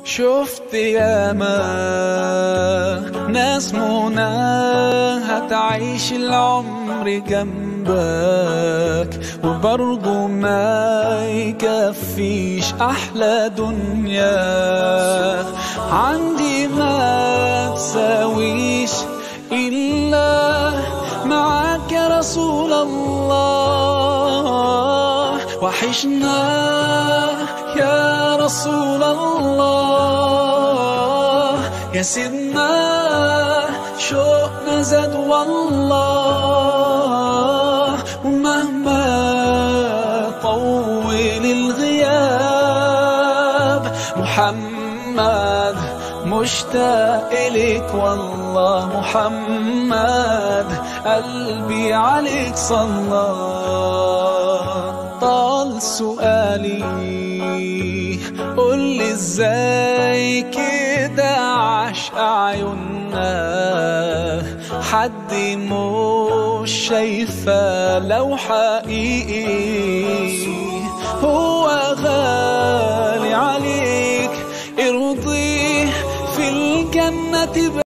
شفت ياما ناس مناها تعيش العمر جنبك وبرضه ما يكفيش أحلى دنيا عندي ما تساويش إلا معاك يا رسول الله وحشنا يا رسول الله يا سيدنا شوقنا زاد والله ومهما طول الغياب محمد مشتاق إليك والله محمد قلبي عليك صلى طال سؤالي قول لي ازاي كده عاش عيوننا حد مش شايفه لو حقيقي هو غالي عليك ارضيه في الجنة